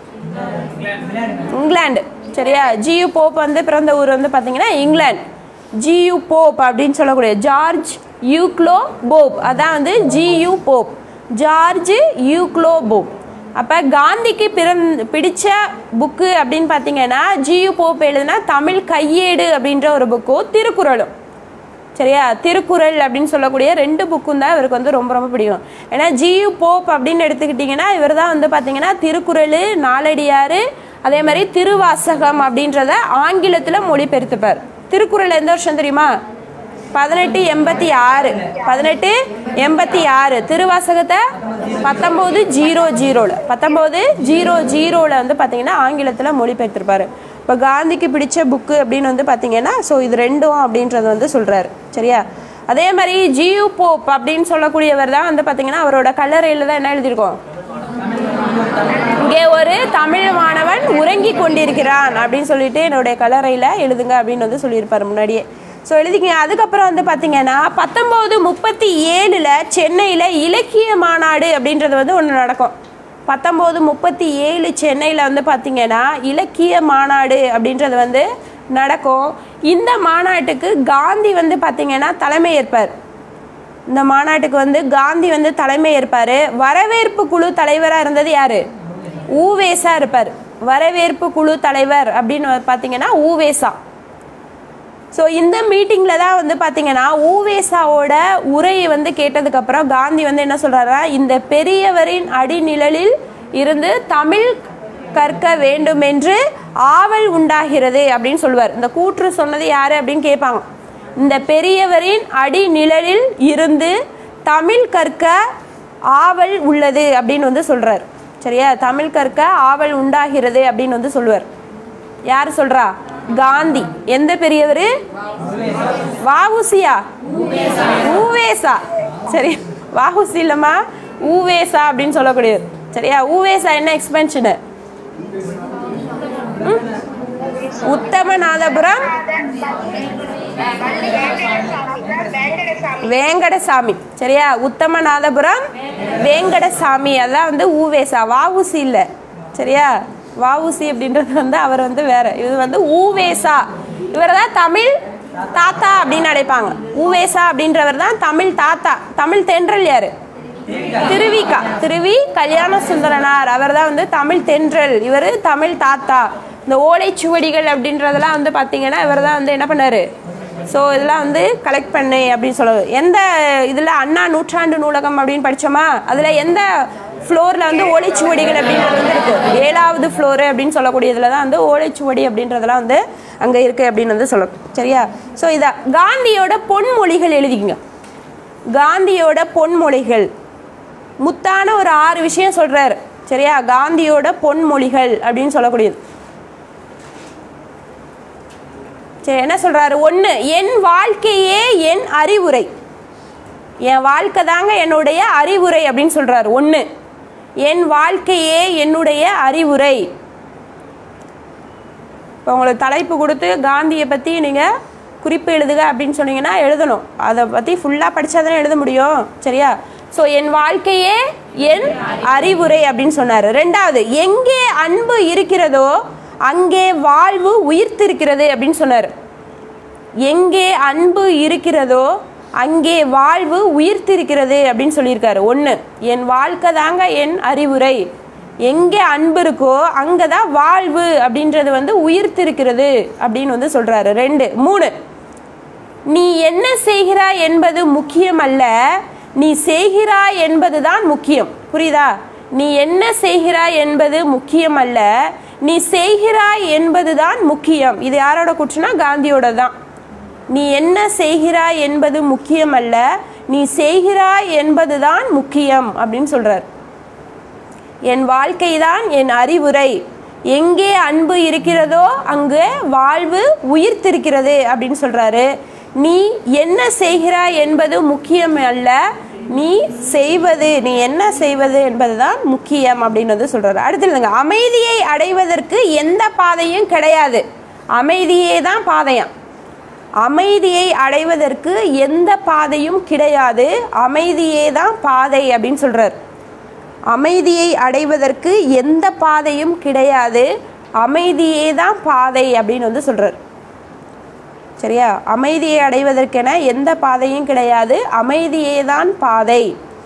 இங்கிலாந்து சரியா ஜியு போப் வந்து பிறந்த ஊர் வந்து பார்த்தீங்கன்னா இங்கிலாந்து ஜியு போப் அப்படின்னு சொல்லக்கூடிய ஜார்ஜ் யூக்ளோ போப் அதான் வந்து ஜியு போப் ஜார்ஜ் யூக்ளோ போப் அப்போ காந்திக்கு பிறந் பிடிச்ச புக்கு அப்படின்னு பார்த்தீங்கன்னா ஜியு போப் எழுதுனா தமிழ் கையேடு அப்படின்ற ஒரு புக்கும் திருக்குறளும் சரியா திருக்குறள் அப்படின்னு சொல்லக்கூடிய ரெண்டு புக்கும் தான் இவருக்கு வந்து ரொம்ப ரொம்ப பிடிக்கும் ஏன்னா ஜியு போப் அப்படின்னு எடுத்துக்கிட்டிங்கன்னா இவர் தான் வந்து பார்த்தீங்கன்னா திருக்குறள் நாலடியார் அதே மாதிரி திருவாசகம் அப்படின்றத ஆங்கிலத்தில் மொழிபெயர்த்துப்பார் திருக்குறள் எந்த வருஷம் தெரியுமா பதினெட்டு எண்பத்தி ஆறு பதினெட்டு எண்பத்தி ஆறு திருவாசகத்தை பத்தொம்போது ஜீரோ ஜீரோவில் பத்தொம்போது ஜீரோ ஜீரோவில் வந்து பார்த்தீங்கன்னா ஆங்கிலத்தில் மொழிபெயர்த்திருப்பாரு இப்போ காந்திக்கு பிடிச்ச புக்கு அப்படின்னு வந்து பார்த்தீங்கன்னா ஸோ இது ரெண்டும் அப்படின்றது வந்து சொல்கிறாரு சரியா அதே மாதிரி ஜியு போப் அப்படின்னு சொல்லக்கூடியவர் தான் வந்து பார்த்தீங்கன்னா அவரோட கல்லறையில் தான் என்ன எழுதியிருக்கோம் இங்கே ஒரு தமிழ் மாணவன் உறங்கி கொண்டிருக்கிறான் அப்படின்னு சொல்லிட்டு என்னுடைய கல்லறையில் எழுதுங்க அப்படின்னு வந்து சொல்லியிருப்பாரு முன்னாடியே ஸோ எழுதிக்கங்க அதுக்கப்புறம் வந்து பார்த்தீங்கன்னா பத்தொம்போது முப்பத்தி ஏழில் சென்னையில் இலக்கிய மாநாடு அப்படின்றது வந்து ஒன்று நடக்கும் பத்தொம்போது முப்பத்தி ஏழு சென்னையில் வந்து பார்த்தீங்கன்னா இலக்கிய மாநாடு அப்படின்றது வந்து நடக்கும் இந்த மாநாட்டுக்கு காந்தி வந்து பார்த்தீங்கன்னா தலைமை ஏற்பார் இந்த மாநாட்டுக்கு வந்து காந்தி வந்து தலைமை ஏற்பார் வரவேற்பு குழு தலைவராக இருந்தது யாரு ஊவேசா இருப்பார் வரவேற்பு குழு தலைவர் அப்படின்னு பார்த்தீங்கன்னா ஊவேசா ஸோ இந்த மீட்டிங்கில் தான் வந்து பார்த்தீங்கன்னா ஊவேசாவோட உரையை வந்து கேட்டதுக்கப்புறம் காந்தி வந்து என்ன சொல்கிறாருன்னா இந்த பெரியவரின் அடிநிழலில் இருந்து தமிழ் கற்க வேண்டும் என்று ஆவல் உண்டாகிறது அப்படின்னு சொல்லுவார் இந்த கூற்று சொன்னது யாரு அப்படின்னு கேட்பாங்க இந்த பெரியவரின் அடிநிழலில் இருந்து தமிழ் கற்க ஆவல் உள்ளது அப்படின்னு வந்து சொல்றார் சரியா தமிழ் கற்க ஆவல் உண்டாகிறது அப்படின்னு வந்து சொல்லுவார் யார் சொல்றா காந்தி எந்த பெரியவர் வாவுசியா ஊவேசா சரி வாவுசி இல்லம்மா ஊவேசா அப்படின்னு சொல்லக்கூடியவர் சரியா ஊவேசா என்ன எக்ஸ்பென்ஷனு உத்தமநாதபுரம் வேங்கடசாமி சரியா உத்தமநாதபுரம் வேங்கடசாமி அதான் வந்து ஊவேசா வாவுசி இல்லை சரியா வாவுசி அப்படின்றது வந்து அவர் வந்து வேற இது வந்து ஊவேசா இவர் தான் தமிழ் தாத்தா அப்படின்னு அழைப்பாங்க ஊவேசா அப்படின்றவர் தான் தமிழ் தாத்தா தமிழ் தென்றல் யாரு திருவிகா திருவி கல்யாண சுந்தரனார் அவர் தான் வந்து தமிழ் தென்றல் இவர் தமிழ் தாத்தா இந்த ஓலைச்சுவடிகள் அப்படின்றதெல்லாம் வந்து பார்த்தீங்கன்னா இவர் தான் வந்து என்ன பண்ணாரு ஸோ இதெல்லாம் வந்து கலெக்ட் பண்ணு அப்படின்னு சொல்லுவது எந்த இதில் அண்ணா நூற்றாண்டு நூலகம் அப்படின்னு படித்தோமா அதில் எந்த ஃப்ளோரில் வந்து ஓலைச்சுவடிகள் அப்படின்றது வந்து இருக்குது ஏழாவது ஃப்ளோரு அப்படின்னு சொல்லக்கூடியதுல தான் வந்து ஓலைச்சுவடி அப்படின்றதெல்லாம் வந்து அங்கே இருக்குது அப்படின்னு வந்து சொல்லணும் சரியா ஸோ இதை காந்தியோட பொன்மொழிகள் எழுதிக்கங்க காந்தியோட பொன்மொழிகள் முத்தான ஒரு ஆறு விஷயம் சொல்றாரு சரியா காந்தியோட பொன்மொழிகள் அப்படின்னு சொல்லக்கூடியது சரி என்ன சொல்றாரு ஒன்று என் வாழ்க்கையே என் அறிவுரை என் வாழ்க்கை தாங்க என்னுடைய அறிவுரை அப்படின்னு சொல்றாரு ஒன்று என் வாழ்க்கையே என்னுடைய அறிவுரை இப்போ உங்களுக்கு தலைப்பு கொடுத்து காந்தியை பற்றி நீங்கள் குறிப்பு எழுதுக அப்படின்னு சொன்னீங்கன்னா எழுதணும் அதை பற்றி ஃபுல்லாக படித்தா தானே எழுத முடியும் சரியா ஸோ என் வாழ்க்கையே என் அறிவுரை அப்படின்னு சொன்னார் ரெண்டாவது எங்கே அன்பு இருக்கிறதோ அங்கே வாழ்வு உயிர்த்திருக்கிறது அப்படின்னு சொன்னார் எங்கே அன்பு இருக்கிறதோ அங்கே வாழ்வு உயிர்த்திருக்கிறது அப்படின்னு சொல்லியிருக்காரு ஒன்று என் வாழ்க்கை தாங்க என் அறிவுரை எங்கே அன்பு இருக்கோ அங்கே தான் வாழ்வு அப்படின்றது வந்து உயிர்த்திருக்கிறது அப்படின்னு வந்து சொல்கிறாரு ரெண்டு மூணு நீ என்ன செய்கிறாய் என்பது முக்கியம் அல்ல நீ செய்கிறாய் என்பதுதான் முக்கியம் புரியுதா நீ என்ன செய்கிறாய் என்பது முக்கியம் அல்ல நீ செய்கிறாய் என்பதுதான் முக்கியம் இது யாரோட கூற்றுனா காந்தியோட தான் நீ என்ன செய்கிறாய் என்பது முக்கியம் அல்ல நீ செய்கிறாய் என்பதுதான் முக்கியம் அப்படின்னு சொல்றார் என் வாழ்க்கைதான் என் அறிவுரை எங்கே அன்பு இருக்கிறதோ அங்கு வாழ்வு உயிர்த்திருக்கிறது அப்படின்னு சொல்றாரு நீ என்ன செய்கிறாய் என்பது முக்கியம் அல்ல நீ செய்வது நீ என்ன செய்வது என்பதுதான் முக்கியம் அப்படின்னு வந்து சொல்றாரு அடுத்து இல்லைங்க அமைதியை அடைவதற்கு எந்த பாதையும் கிடையாது அமைதியே தான் பாதையாம் அமைதியை அடைவதற்கு எந்த பாதையும் கிடையாது அமைதியே தான் பாதை அப்படின்னு சொல்றார் அமைதியை அடைவதற்கு எந்த பாதையும் கிடையாது அமைதியே தான் பாதை அப்படின்னு வந்து சொல்றார் சரியா அமைதியை அடைவதற்கென எந்த பாதையும் கிடையாது அமைதியே தான் பாதை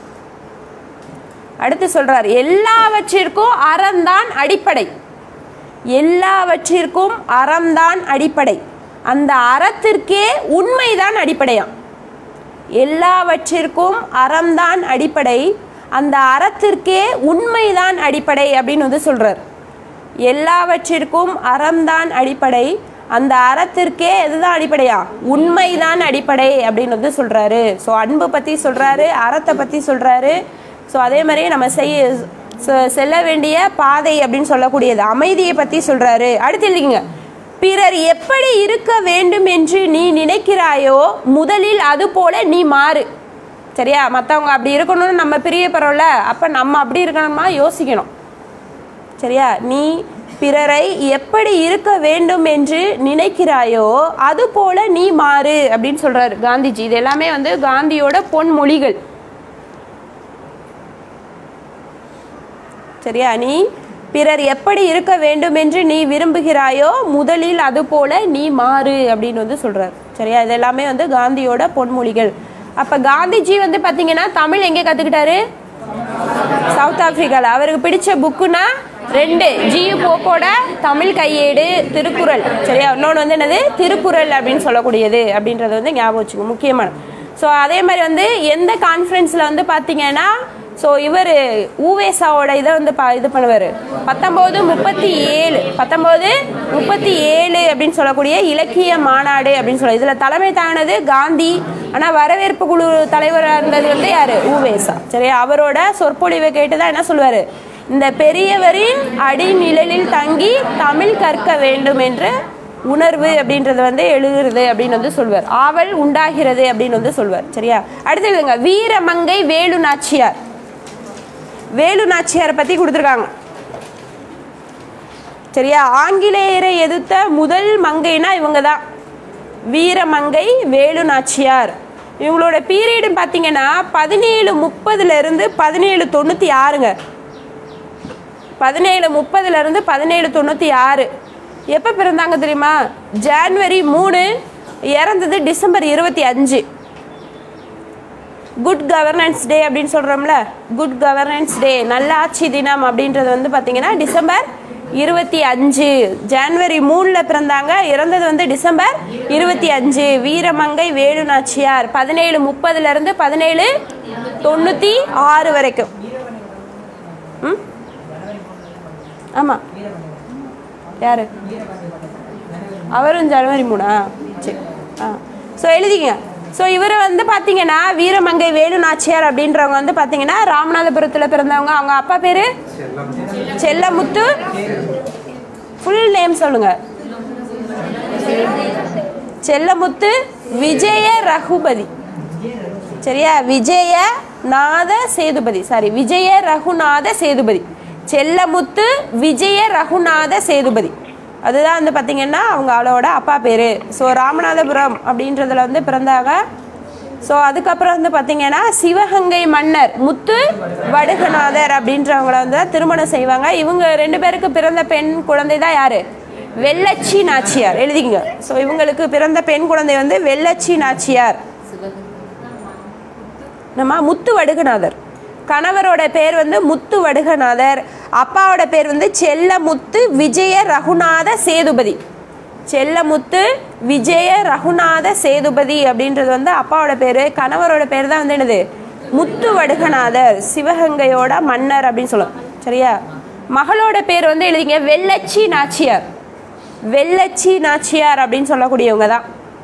அடுத்து சொல்றார் எல்லாவற்றிற்கும் அறம்தான் அடிப்படை எல்லாவற்றிற்கும் அறம்தான் அடிப்படை அந்த அறத்திற்கே உண்மைதான் அடிப்படையாம் எல்லாவற்றிற்கும் அறம்தான் அடிப்படை அந்த அறத்திற்கே உண்மைதான் அடிப்படை அப்படின்னு வந்து சொல்றார் எல்லாவற்றிற்கும் அறம்தான் அடிப்படை அந்த அறத்திற்கே எதுதான் அடிப்படையா உண்மைதான் அடிப்படை அப்படின்னு வந்து சொல்றாரு ஸோ அன்பு பத்தி சொல்றாரு அறத்தை பத்தி சொல்றாரு ஸோ அதே மாதிரி நம்ம செய்ய செ- செல்ல வேண்டிய பாதை அப்படின்னு சொல்லக்கூடியது அமைதியை பத்தி சொல்றாரு அடுத்து இல்லைங்க பிறர் எப்படி இருக்க வேண்டும் என்று நீ நினைக்கிறாயோ முதலில் அது போல நீ மாறு சரியா மற்றவங்க அப்படி இருக்கணும்னு நம்ம பிரியப்படுறோம்ல அப்போ நம்ம அப்படி இருக்கணுமா யோசிக்கணும் சரியா நீ பிறரை எப்படி இருக்க வேண்டும் என்று நினைக்கிறாயோ அது போல நீ மாறு அப்படின்னு சொல்றாரு காந்திஜி இது எல்லாமே வந்து காந்தியோட பொன்மொழிகள் சரியா நீ பிறர் எப்படி இருக்க வேண்டும் என்று நீ விரும்புகிறாயோ முதலில் அது போல நீ மாறு அப்படின்னு வந்து சொல்றாரு சரியா இது எல்லாமே வந்து காந்தியோட பொன்மொழிகள் அப்ப காந்திஜி வந்து பாத்தீங்கன்னா தமிழ் எங்க கத்துக்கிட்டாரு சவுத் ஆப்பிரிக்கால அவருக்கு பிடிச்ச புக்குனா ரெண்டு ஜியு போப்போட தமிழ் கையேடு திருக்குறள் சரியா இன்னொன்று வந்து என்னது திருக்குறள் அப்படின்னு சொல்லக்கூடியது அப்படின்றது வந்து ஞாபகம் வச்சுங்க முக்கியமான ஸோ அதே மாதிரி வந்து எந்த கான்ஃபரன்ஸில் வந்து பார்த்தீங்கன்னா ஸோ இவர் ஊவேசாவோட இதை வந்து பா இது பண்ணுவார் பத்தொம்போது முப்பத்தி ஏழு பத்தொம்போது முப்பத்தி ஏழு அப்படின்னு சொல்லக்கூடிய இலக்கிய மாநாடு அப்படின்னு சொல்ல இதில் தலைமை தாங்கினது காந்தி ஆனால் வரவேற்பு குழு தலைவராக இருந்தது வந்து யார் ஊவேசா சரியா அவரோட சொற்பொழிவை கேட்டு தான் என்ன சொல்லுவார் இந்த பெரியவரின் அடிநிழலில் தங்கி தமிழ் கற்க வேண்டும் என்று உணர்வு அப்படின்றது வந்து எழுகிறது அப்படின்னு வந்து சொல்வார் ஆவல் உண்டாகிறது அப்படின்னு வந்து சொல்வார் சரியா அடுத்து எழுதுங்க வீரமங்கை வேலு நாச்சியார் வேலு நாச்சியாரை பத்தி கொடுத்துருக்காங்க சரியா ஆங்கிலேயரை எதிர்த்த முதல் மங்கைனா இவங்க தான் வீரமங்கை வேலு நாச்சியார் இவங்களோட பீரியடு பார்த்தீங்கன்னா பதினேழு முப்பதுல இருந்து பதினேழு தொண்ணூற்றி ஆறுங்க பதினேழு முப்பதுல இருந்து பதினேழு தொண்ணூற்றி ஆறு எப்போ பிறந்தாங்க தெரியுமா ஜான்வரி மூணு இறந்தது டிசம்பர் இருபத்தி அஞ்சு குட் கவர்னன்ஸ் டே அப்படின்னு சொல்கிறோம்ல குட் கவர்னன்ஸ் டே நல்லாட்சி தினம் அப்படின்றது வந்து பார்த்தீங்கன்னா டிசம்பர் இருபத்தி அஞ்சு ஜான்வரி மூணில் பிறந்தாங்க இறந்தது வந்து டிசம்பர் இருபத்தி அஞ்சு வீரமங்கை வேலு நாச்சியார் பதினேழு முப்பதுலேருந்து பதினேழு தொண்ணூற்றி ஆறு வரைக்கும் ம் ஆமாம் யாரு அவரும் ஜனவரி மூணா சரி ஆ ஸோ எழுதிங்க ஸோ இவர் வந்து பார்த்தீங்கன்னா வீரமங்கை வேலு நாச்சியார் அப்படின்றவங்க வந்து பார்த்தீங்கன்னா ராமநாதபுரத்தில் பிறந்தவங்க அவங்க அப்பா பேர் செல்லமுத்து ஃபுல் நேம் சொல்லுங்க செல்லமுத்து விஜய ரகுபதி சரியா விஜய நாத சேதுபதி சாரி விஜய ரகுநாத சேதுபதி செல்லமுத்து விஜய ரகுநாத சேதுபதி அதுதான் வந்து பார்த்தீங்கன்னா அவங்க அவளோட அப்பா பேர் ஸோ ராமநாதபுரம் அப்படின்றதுல வந்து பிறந்தாங்க ஸோ அதுக்கப்புறம் வந்து பார்த்தீங்கன்னா சிவகங்கை மன்னர் முத்து வடுகநாதர் அப்படின்றவங்கள வந்து திருமணம் செய்வாங்க இவங்க ரெண்டு பேருக்கு பிறந்த பெண் குழந்தை தான் யாரு வெள்ளச்சி நாச்சியார் எழுதிங்க ஸோ இவங்களுக்கு பிறந்த பெண் குழந்தை வந்து வெள்ளச்சி நாச்சியார் நம்ம முத்து வடுகநாதர் கணவரோட பேர் வந்து முத்து வடுகநாதர் அப்பாவோட பேர் வந்து செல்லமுத்து விஜய ரகுநாத சேதுபதி செல்லமுத்து விஜய ரகுநாத சேதுபதி அப்படின்றது வந்து அப்பாவோட பேர் கணவரோட பேர் தான் வந்து என்னது முத்து வடுகநாதர் சிவகங்கையோட மன்னர் அப்படின்னு சொல்லுவோம் சரியா மகளோட பேர் வந்து எழுதிங்க வெள்ளச்சி நாச்சியார் வெள்ளச்சி நாச்சியார் அப்படின்னு சொல்லக்கூடியவங்க தான்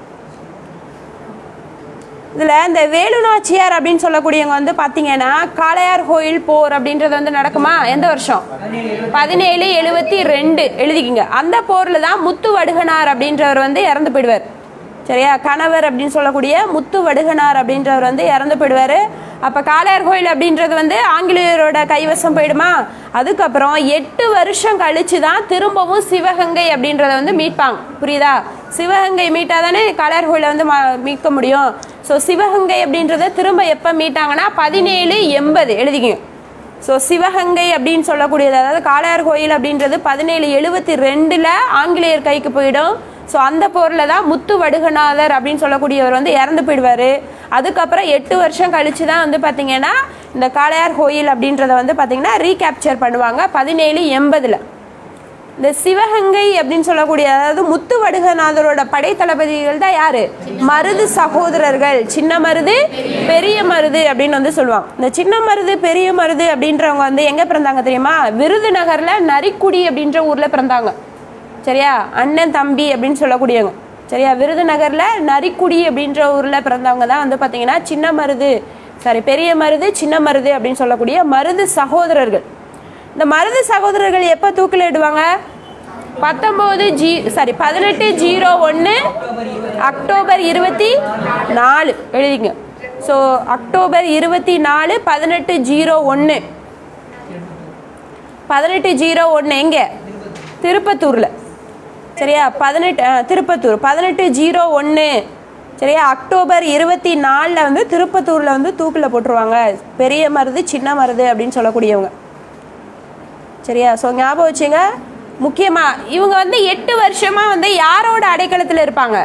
இதில் இந்த வேலு நாச்சியார் அப்படின்னு சொல்லக்கூடியவங்க வந்து பார்த்தீங்கன்னா காளையார் கோயில் போர் அப்படின்றது வந்து நடக்குமா எந்த வருஷம் பதினேழு எழுபத்தி ரெண்டு எழுதிக்கிங்க அந்த போரில் தான் முத்து வடுகனார் அப்படின்றவர் வந்து இறந்து போயிடுவார் சரியா கணவர் அப்படின்னு சொல்லக்கூடிய முத்து வடுகனார் அப்படின்றவர் வந்து இறந்து போயிடுவார் அப்போ காளையார் கோயில் அப்படின்றது வந்து ஆங்கிலேயரோட கைவசம் போயிடுமா அதுக்கப்புறம் எட்டு வருஷம் கழிச்சு தான் திரும்பவும் சிவகங்கை அப்படின்றத வந்து மீட்பாங்க புரியுதா சிவகங்கை மீட்டா தானே காளையார் கோயிலை வந்து ம- மீட்க முடியும் ஸோ சிவகங்கை அப்படின்றத திரும்ப எப்போ மீட்டாங்கன்னா பதினேழு எண்பது எழுதிக்கங்க ஸோ சிவகங்கை அப்படின்னு சொல்லக்கூடியது அதாவது காளையார் கோயில் அப்படின்றது பதினேழு எழுபத்தி ரெண்டில் ஆங்கிலேயர் கைக்கு போயிடும் ஸோ அந்த போரில் தான் முத்து வடுகநாதர் அப்படின்னு சொல்லக்கூடியவர் வந்து இறந்து போயிடுவார் அதுக்கப்புறம் எட்டு வருஷம் கழிச்சு தான் வந்து பார்த்தீங்கன்னா இந்த காளையார் கோயில் அப்படின்றத வந்து பார்த்தீங்கன்னா ரீகேப்சர் பண்ணுவாங்க பதினேழு எண்பதில் இந்த சிவகங்கை அப்படின்னு சொல்லக்கூடிய அதாவது முத்து வடுகநாதரோட படைத்தளபதிகள் தான் யாரு மருது சகோதரர்கள் சின்ன மருது பெரிய மருது அப்படின்னு வந்து சொல்லுவாங்க இந்த சின்ன மருது பெரிய மருது அப்படின்றவங்க வந்து எங்க பிறந்தாங்க தெரியுமா விருதுநகர்ல நரிக்குடி அப்படின்ற ஊர்ல பிறந்தாங்க சரியா அண்ணன் தம்பி அப்படின்னு சொல்லக்கூடியவங்க சரியா விருதுநகர்ல நரிக்குடி அப்படின்ற ஊர்ல பிறந்தவங்க தான் வந்து பாத்தீங்கன்னா சின்ன மருது சாரி பெரிய மருது சின்ன மருது அப்படின்னு சொல்லக்கூடிய மருது சகோதரர்கள் இந்த மருது சகோதரர்கள் எப்போ தூக்கில் இடுவாங்க பத்தொம்போது ஜீ சாரி பதினெட்டு ஜீரோ ஒன்று அக்டோபர் இருபத்தி நாலு எழுதிங்க ஸோ அக்டோபர் இருபத்தி நாலு பதினெட்டு ஜீரோ ஒன்று பதினெட்டு ஜீரோ ஒன்று எங்கே திருப்பத்தூரில் சரியா பதினெட்டு ஆ, திருப்பத்தூர் பதினெட்டு ஜீரோ ஒன்று சரியா அக்டோபர் இருபத்தி நாலில் வந்து திருப்பத்தூரில் வந்து தூக்கில் போட்டுருவாங்க பெரிய மருது சின்ன மருது அப்படின்னு சொல்லக்கூடியவங்க சரியா ஸோ ஞாபகம் வச்சுங்க முக்கியமாக இவங்க வந்து எட்டு வருஷமாக வந்து யாரோட அடைக்கலத்தில் இருப்பாங்க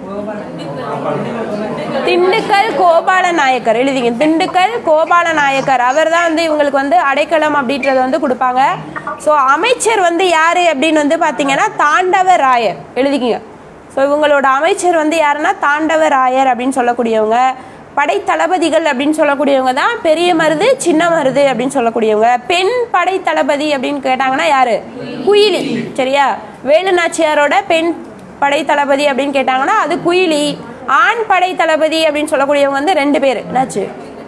திண்டுக்கல் கோபால நாயக்கர் எழுதிங்க திண்டுக்கல் கோபால நாயக்கர் அவர் தான் வந்து இவங்களுக்கு வந்து அடைக்கலம் அப்படின்றத வந்து கொடுப்பாங்க ஸோ அமைச்சர் வந்து யாரு அப்படின்னு வந்து பார்த்தீங்கன்னா தாண்டவ ராயர் எழுதிக்கிங்க ஸோ இவங்களோட அமைச்சர் வந்து யாருன்னா தாண்டவ ராயர் அப்படின்னு சொல்லக்கூடியவங்க படை தளபதிகள் அப்படின்னு சொல்லக்கூடியவங்க தான் பெரிய மருது சின்ன மருது அப்படின்னு சொல்லக்கூடியவங்க பெண் படை தளபதி அப்படின்னு கேட்டாங்கன்னா யாரு குயிலி சரியா வேலு நாச்சியாரோட பெண் படை தளபதி அப்படின்னு கேட்டாங்கன்னா அது குயிலி ஆண் படை தளபதி அப்படின்னு சொல்லக்கூடியவங்க வந்து ரெண்டு பேர் என்னாச்சு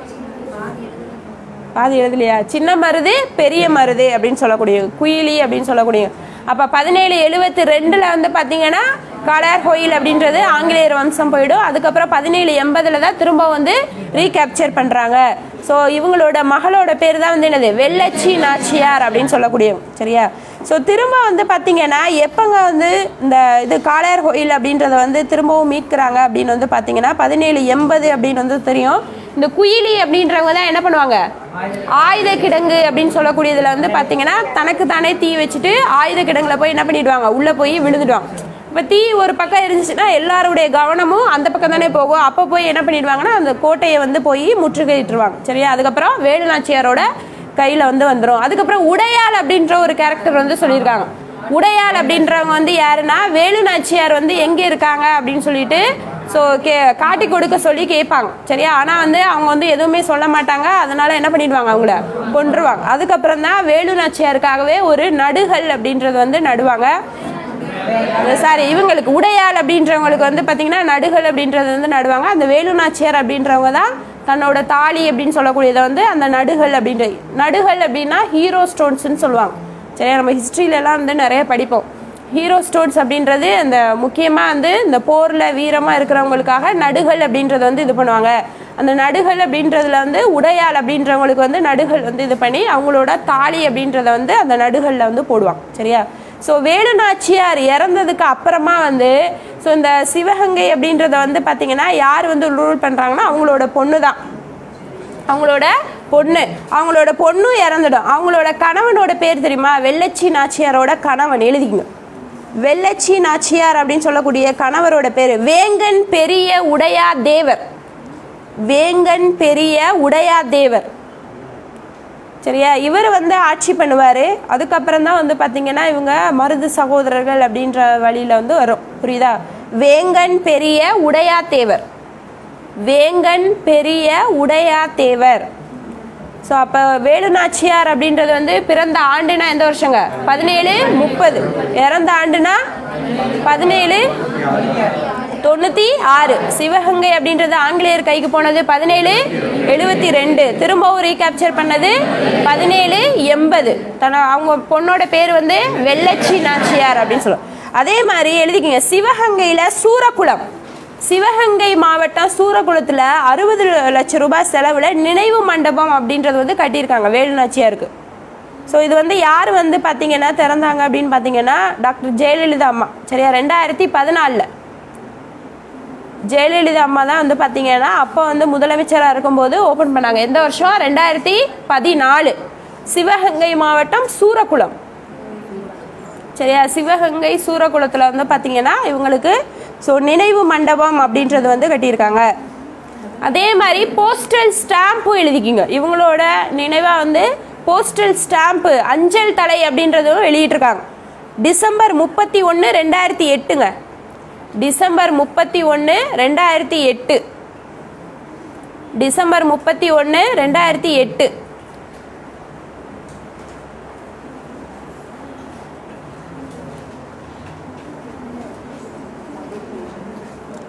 பாதி எழுதலையா சின்ன மருது பெரிய மருது அப்படின்னு சொல்லக்கூடிய குயிலி அப்படின்னு சொல்லக்கூடிய அப்ப பதினேழு எழுபத்தி ரெண்டுல வந்து பாத்தீங்கன்னா காலார் கோயில் அப்படின்றது ஆங்கிலேயர் வம்சம் போயிடும் அதுக்கப்புறம் பதினேழு எண்பதுல தான் திரும்ப வந்து ரீகேப்சர் பண்றாங்க ஸோ இவங்களோட மகளோட பேர் தான் வந்து என்னது வெள்ளச்சி நாச்சியார் அப்படின்னு சொல்லக்கூடியவங்க சரியா ஸோ திரும்ப வந்து பார்த்தீங்கன்னா எப்போங்க வந்து இந்த இது காளையார் கோயில் அப்படின்றத வந்து திரும்பவும் மீட்கிறாங்க அப்படின்னு வந்து பார்த்தீங்கன்னா பதினேழு எண்பது அப்படின்னு வந்து தெரியும் இந்த குயிலி அப்படின்றவங்க தான் என்ன பண்ணுவாங்க ஆயுத கிடங்கு அப்படின்னு சொல்லக்கூடியதுல வந்து பார்த்தீங்கன்னா தனக்கு தானே தீ வச்சுட்டு ஆயுத கிடங்குல போய் என்ன பண்ணிடுவாங்க உள்ளே போய் விழுந்துடுவாங்க இப்போ தீ ஒரு பக்கம் இருந்துச்சுன்னா எல்லாருடைய கவனமும் அந்த பக்கம் தானே போகும் அப்போ போய் என்ன பண்ணிடுவாங்கன்னா அந்த கோட்டையை வந்து போய் முற்றுகையிட்டுருவாங்க சரியா அதுக்கப்புறம் வேலுநாச்சியாரோட கையில் வந்து வந்துடும் அதுக்கப்புறம் உடையாள் அப்படின்ற ஒரு கேரக்டர் வந்து சொல்லியிருக்காங்க உடையாள் அப்படின்றவங்க வந்து யாருன்னா வேலு நாச்சியார் வந்து எங்கே இருக்காங்க அப்படின்னு சொல்லிட்டு ஸோ கே காட்டி கொடுக்க சொல்லி கேட்பாங்க சரியா ஆனால் வந்து அவங்க வந்து எதுவுமே சொல்ல மாட்டாங்க அதனால என்ன பண்ணிடுவாங்க அவங்கள கொன்றுவாங்க அதுக்கப்புறம் தான் வேலு நாச்சியாருக்காகவே ஒரு நடுகள் அப்படின்றது வந்து நடுவாங்க சாரி இவங்களுக்கு உடையாள் அப்படின்றவங்களுக்கு வந்து பார்த்தீங்கன்னா நடுகள் அப்படின்றது வந்து நடுவாங்க அந்த வேலுநாச்சியார் அப்படின்றவங்க தான் தன்னோட தாலி அப்படின்னு சொல்லக்கூடியதை வந்து அந்த நடுகள் அப்படின்ற நடுகள் அப்படின்னா ஹீரோ ஸ்டோன்ஸ்னு சொல்லுவாங்க சரியா நம்ம ஹிஸ்ட்ரியிலலாம் வந்து நிறைய படிப்போம் ஹீரோ ஸ்டோன்ஸ் அப்படின்றது அந்த முக்கியமாக வந்து இந்த போரில் வீரமாக இருக்கிறவங்களுக்காக நடுகள் அப்படின்றத வந்து இது பண்ணுவாங்க அந்த நடுகள் அப்படின்றதுல வந்து உடையாள் அப்படின்றவங்களுக்கு வந்து நடுகள் வந்து இது பண்ணி அவங்களோட தாலி அப்படின்றத வந்து அந்த நடுகளில் வந்து போடுவாங்க சரியா ஸோ வேலு நாச்சியார் இறந்ததுக்கு அப்புறமா வந்து ஸோ இந்த சிவகங்கை அப்படின்றத வந்து பார்த்தீங்கன்னா யார் வந்து ரூல் பண்ணுறாங்கன்னா அவங்களோட பொண்ணு தான் அவங்களோட பொண்ணு அவங்களோட பொண்ணும் இறந்துடும் அவங்களோட கணவனோட பேர் தெரியுமா வெள்ளச்சி நாச்சியாரோட கணவன் எழுதிக்கங்க வெள்ளச்சி நாச்சியார் அப்படின்னு சொல்லக்கூடிய கணவரோட பேர் வேங்கன் பெரிய உடையா தேவர் வேங்கன் பெரிய உடையா தேவர் சரியா இவர் வந்து ஆட்சி பண்ணுவார் அதுக்கப்புறம் தான் வந்து பார்த்தீங்கன்னா இவங்க மருது சகோதரர்கள் அப்படின்ற வழியில் வந்து வரும் புரியுதா வேங்கன் பெரிய உடையா தேவர் வேங்கன் பெரிய உடையா தேவர் ஸோ அப்போ வேலுநாச்சியார் அப்படின்றது வந்து பிறந்த ஆண்டுனா எந்த வருஷங்க பதினேழு முப்பது இறந்த ஆண்டுனா பதினேழு தொண்ணூற்றி ஆறு சிவகங்கை அப்படின்றது ஆங்கிலேயர் கைக்கு போனது பதினேழு எழுபத்தி ரெண்டு திரும்பவும் ரீகேப்சர் பண்ணது பதினேழு எண்பது தன அவங்க பொண்ணோட பேர் வந்து வெள்ளச்சி நாச்சியார் அப்படின்னு சொல்லுவோம் அதே மாதிரி எழுதிக்கங்க சிவகங்கையில் சூரக்குளம் சிவகங்கை மாவட்டம் சூரக்குளத்தில் அறுபது லட்சம் ரூபாய் செலவில் நினைவு மண்டபம் அப்படின்றது வந்து கட்டியிருக்காங்க வேலுநாச்சியாருக்கு ஸோ இது வந்து யார் வந்து பார்த்தீங்கன்னா திறந்தாங்க அப்படின்னு பார்த்தீங்கன்னா டாக்டர் ஜெயலலிதா அம்மா சரியா ரெண்டாயிரத்தி பதினாலில் ஜெயலலிதா அம்மா தான் வந்து பார்த்தீங்கன்னா அப்போ வந்து முதலமைச்சராக இருக்கும்போது ஓப்பன் பண்ணாங்க எந்த வருஷம் ரெண்டாயிரத்தி பதினாலு சிவகங்கை மாவட்டம் சூரக்குளம் சரியா சிவகங்கை சூரக்குளத்தில் வந்து பார்த்தீங்கன்னா இவங்களுக்கு ஸோ நினைவு மண்டபம் அப்படின்றது வந்து கட்டியிருக்காங்க அதே மாதிரி போஸ்டல் ஸ்டாம்பும் எழுதிக்கிங்க இவங்களோட நினைவாக வந்து போஸ்டல் ஸ்டாம்ப்பு அஞ்சல் தலை அப்படின்றதும் வெளியிட்டிருக்காங்க டிசம்பர் முப்பத்தி ஒன்று ரெண்டாயிரத்தி எட்டுங்க டிசம்பர் முப்பத்தி ஒன்று ரெண்டாயிரத்தி எட்டு டிசம்பர் முப்பத்தி ஒன்று ரெண்டாயிரத்தி எட்டு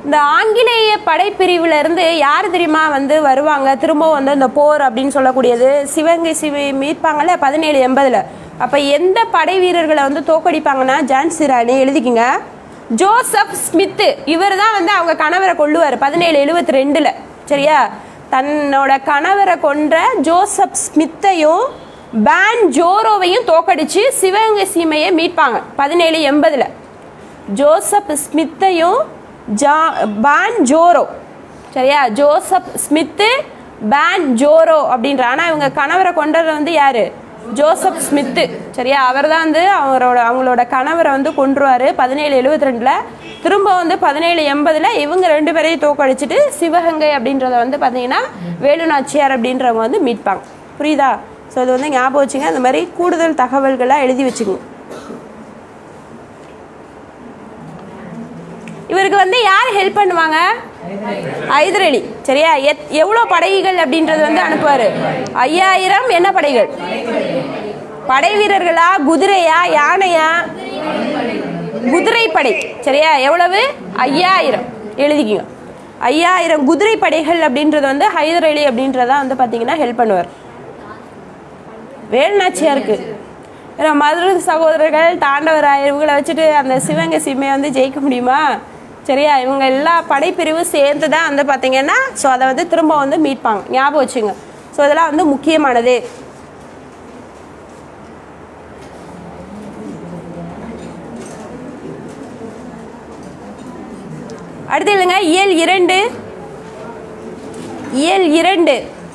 இந்த ஆங்கிலேய படைப்பிரிவுல இருந்து யார் தெரியுமா வந்து வருவாங்க திரும்ப வந்து இந்த போர் அப்படின்னு சொல்லக்கூடியது சிவகங்கை சிவி மீட்பாங்கல்ல பதினேழு எண்பதுல அப்ப எந்த படை வீரர்களை வந்து தோக்கடிப்பாங்கன்னா ஜான்சி ராணி எழுதிக்கிங்க ஜோசப் ஸ்மித்து இவர் தான் வந்து அவங்க கணவரை கொள்ளுவார் பதினேழு எழுபத்தி ரெண்டுல சரியா தன்னோட கணவரை கொன்ற ஜோசப் ஸ்மித்தையும் பேன் ஜோரோவையும் தோக்கடிச்சு சிவகங்கை சீமையை மீட்பாங்க பதினேழு எண்பதுல ஜோசப் ஸ்மித்தையும் ஜா பான் ஜோரோ சரியா ஜோசப் ஸ்மித்து பேன் ஜோரோ அப்படின்ற ஆனால் இவங்க கணவரை கொண்டது வந்து யாரு ஜோசப் ஸ்மித்து சரியா அவர் தான் வந்து அவரோட அவங்களோட கணவரை வந்து கொன்றுவார் பதினேழு எழுபத்தி ரெண்டில் திரும்ப வந்து பதினேழு எண்பதில் இவங்க ரெண்டு பேரையும் தோக்கடிச்சிட்டு சிவகங்கை அப்படின்றத வந்து பார்த்தீங்கன்னா வேலுநாச்சியார் அப்படின்றவங்க வந்து மீட்பாங்க புரியுதா ஸோ இது வந்து ஞாபகம் வச்சுங்க அந்த மாதிரி கூடுதல் தகவல்களாக எழுதி வச்சுக்கோங்க இவருக்கு வந்து யார் ஹெல்ப் பண்ணுவாங்க ஹைதர் அலி சரியா எத் எவ்வளோ படைகள் அப்படின்றது வந்து அனுப்புவார் ஐயாயிரம் என்ன படைகள் படை வீரர்களா குதிரையா யானையா குதிரை படை சரியா எவ்வளவு ஐயாயிரம் எழுதிக்கிங்க ஐயாயிரம் குதிரை படைகள் அப்படின்றது வந்து ஹைதர் அலி அப்படின்றத வந்து பார்த்தீங்கன்னா ஹெல்ப் பண்ணுவார் வேலுநாச்சியாருக்கு ஏன்னா மதுரை சகோதரர்கள் தாண்டவராயர் இவங்களை வச்சுட்டு அந்த சிவகங்கை சீமையை வந்து ஜெயிக்க முடியுமா சரியா இவங்க எல்லா படைப்பிரிவும் சேர்ந்து தான் வந்து பார்த்தீங்கன்னா ஸோ அதை வந்து திரும்ப வந்து மீட்பாங்க ஞாபகம் வச்சுங்க ஸோ இதெல்லாம் வந்து முக்கியமானது அடுத்து இல்லைங்க இயல் இரண்டு இயல் இரண்டு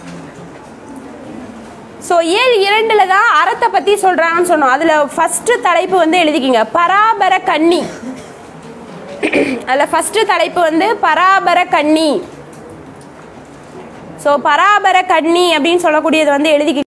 ஸோ இயல் இரண்டுல தான் அறத்தை பற்றி சொல்கிறாங்கன்னு சொன்னோம் அதில் ஃபஸ்ட்டு தலைப்பு வந்து எழுதிக்கிங்க பராபர கன்னி அதில் ஃபஸ்ட்டு தலைப்பு வந்து பராபர கன்னி ஸோ பராபர கன்னி அப்படின்னு சொல்லக்கூடியது வந்து எழுதிக்க